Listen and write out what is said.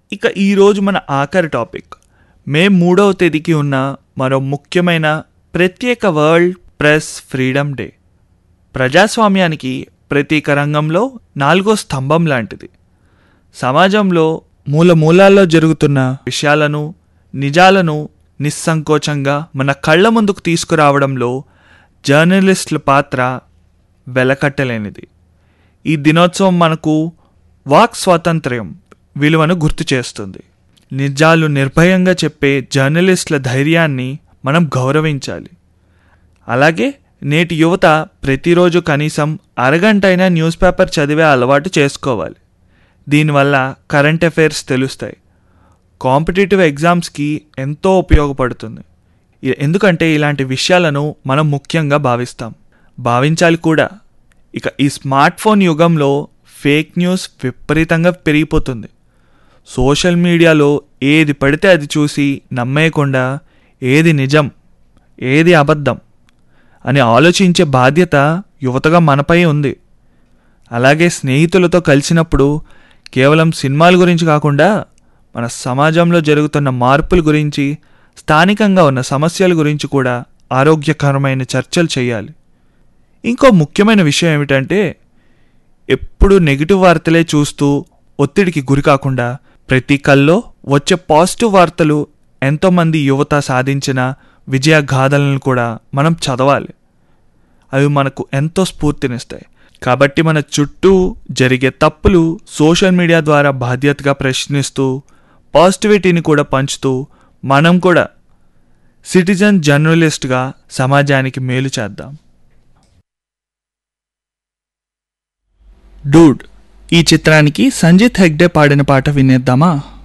ఇక ఈరోజు మన ఆఖరి టాపిక్ మే మూడవ తేదీకి ఉన్న మరో ముఖ్యమైన ప్రత్యేక వరల్డ్ ప్రెస్ ఫ్రీడమ్ డే ప్రజాస్వామ్యానికి ప్రతీక రంగంలో నాలుగో స్తంభం లాంటిది సమాజంలో మూల మూలాల్లో జరుగుతున్న విషయాలను నిజాలను నిస్సంకోచంగా మన కళ్ళ ముందుకు తీసుకురావడంలో జర్నలిస్టుల పాత్ర వెలకట్టలేనిది ఈ దినోత్సవం మనకు వాక్ స్వాతంత్ర్యం విలువను గుర్తు చేస్తుంది నిజాలు నిర్భయంగా చెప్పే జర్నలిస్టుల ధైర్యాన్ని మనం గౌరవించాలి అలాగే నేటి యువత ప్రతిరోజు కనీసం అరగంటైనా న్యూస్ పేపర్ చదివే అలవాటు చేసుకోవాలి దీనివల్ల కరెంట్ అఫైర్స్ తెలుస్తాయి కాంపిటేటివ్ ఎగ్జామ్స్కి ఎంతో ఉపయోగపడుతుంది ఇ- ఎందుకంటే ఇలాంటి విషయాలను మనం ముఖ్యంగా భావిస్తాం భావించాలి కూడా ఇక ఈ స్మార్ట్ ఫోన్ యుగంలో ఫేక్ న్యూస్ విపరీతంగా పెరిగిపోతుంది సోషల్ మీడియాలో ఏది పడితే అది చూసి నమ్మేయకుండా ఏది నిజం ఏది అబద్ధం అని ఆలోచించే బాధ్యత యువతగా మనపై ఉంది అలాగే స్నేహితులతో కలిసినప్పుడు కేవలం సినిమాల గురించి కాకుండా మన సమాజంలో జరుగుతున్న మార్పుల గురించి స్థానికంగా ఉన్న సమస్యల గురించి కూడా ఆరోగ్యకరమైన చర్చలు చేయాలి ఇంకో ముఖ్యమైన విషయం ఏమిటంటే ఎప్పుడు నెగిటివ్ వార్తలే చూస్తూ ఒత్తిడికి గురి కాకుండా ప్రతి కల్లో వచ్చే పాజిటివ్ వార్తలు ఎంతోమంది యువత సాధించిన విజయ గాథలను కూడా మనం చదవాలి అవి మనకు ఎంతో స్ఫూర్తినిస్తాయి కాబట్టి మన చుట్టూ జరిగే తప్పులు సోషల్ మీడియా ద్వారా బాధ్యతగా ప్రశ్నిస్తూ పాజిటివిటీని కూడా పంచుతూ మనం కూడా సిటిజన్ జర్నలిస్ట్గా సమాజానికి మేలు చేద్దాం డూడ్ ఈ చిత్రానికి సంజిత్ హెగ్డే పాడిన పాట వినేద్దామా